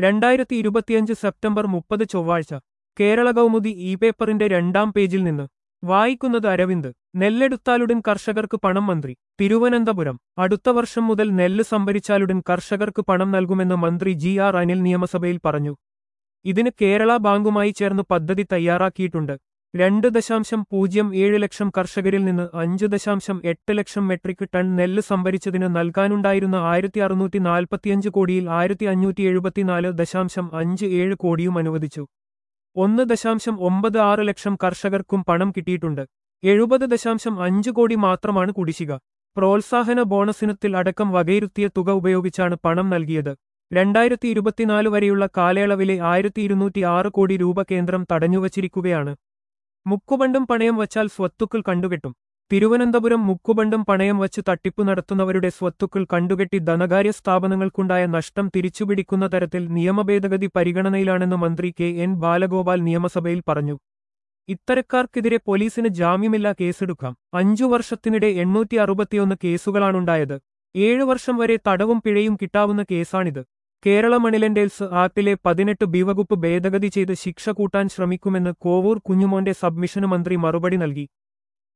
രണ്ടായിരത്തി ഇരുപത്തിയഞ്ച് സെപ്റ്റംബർ മുപ്പത് ചൊവ്വാഴ്ച കേരള കൗമുദി ഇ പേപ്പറിന്റെ രണ്ടാം പേജിൽ നിന്ന് വായിക്കുന്നത് അരവിന്ദ് നെല്ലെടുത്താലുടൻ കർഷകർക്ക് പണം മന്ത്രി തിരുവനന്തപുരം അടുത്ത വർഷം മുതൽ നെല്ല് സംഭരിച്ചാലുടൻ കർഷകർക്ക് പണം നൽകുമെന്ന് മന്ത്രി ജി ആർ അനിൽ നിയമസഭയിൽ പറഞ്ഞു ഇതിന് കേരള ബാങ്കുമായി ചേർന്ന് പദ്ധതി തയ്യാറാക്കിയിട്ടുണ്ട് രണ്ട് ദശാംശം പൂജ്യം ഏഴ് ലക്ഷം കർഷകരിൽ നിന്ന് അഞ്ച് ദശാംശം എട്ട് ലക്ഷം മെട്രിക് ടൺ നെല്ല് സംഭരിച്ചതിന് നൽകാനുണ്ടായിരുന്ന ആയിരത്തി അറുന്നൂറ്റി നാൽപ്പത്തിയഞ്ച് കോടിയിൽ ആയിരത്തി അഞ്ഞൂറ്റി എഴുപത്തിനാല് ദശാംശം അഞ്ച് ഏഴ് കോടിയും അനുവദിച്ചു ഒന്ന് ദശാംശം ഒമ്പത് ആറ് ലക്ഷം കർഷകർക്കും പണം കിട്ടിയിട്ടുണ്ട് എഴുപത് ദശാംശം അഞ്ച് കോടി മാത്രമാണ് കുടിശ്ശിക പ്രോത്സാഹന ബോണസിനത്തിൽ അടക്കം വകയിരുത്തിയ തുക ഉപയോഗിച്ചാണ് പണം നൽകിയത് രണ്ടായിരത്തി ഇരുപത്തിനാല് വരെയുള്ള കാലയളവിലെ ആയിരത്തി ഇരുന്നൂറ്റി ആറ് കോടി രൂപ കേന്ദ്രം തടഞ്ഞുവച്ചിരിക്കുകയാണ് മുക്കുബണ്ടും പണയം വച്ചാൽ സ്വത്തുക്കൾ കണ്ടുകെട്ടും തിരുവനന്തപുരം മുക്കുബണ്ടും പണയം വച്ച് തട്ടിപ്പു നടത്തുന്നവരുടെ സ്വത്തുക്കൾ കണ്ടുകെട്ടി ധനകാര്യ സ്ഥാപനങ്ങൾക്കുണ്ടായ നഷ്ടം തിരിച്ചുപിടിക്കുന്ന തരത്തിൽ നിയമഭേദഗതി പരിഗണനയിലാണെന്ന് മന്ത്രി കെ എൻ ബാലഗോപാൽ നിയമസഭയിൽ പറഞ്ഞു ഇത്തരക്കാർക്കെതിരെ പോലീസിന് ജാമ്യമില്ലാ കേസെടുക്കാം അഞ്ചു വർഷത്തിനിടെ എണ്ണൂറ്റി അറുപത്തിയൊന്ന് കേസുകളാണുണ്ടായത് ഏഴു വർഷം വരെ തടവും പിഴയും കിട്ടാവുന്ന കേസാണിത് കേരള മണിലൻഡേൽസ് ആക്ടിലെ പതിനെട്ട് ബി വകുപ്പ് ഭേദഗതി ചെയ്ത് ശിക്ഷ കൂട്ടാൻ ശ്രമിക്കുമെന്ന് കോവൂർ കുഞ്ഞുമോന്റെ സബ്മിഷന് മന്ത്രി മറുപടി നൽകി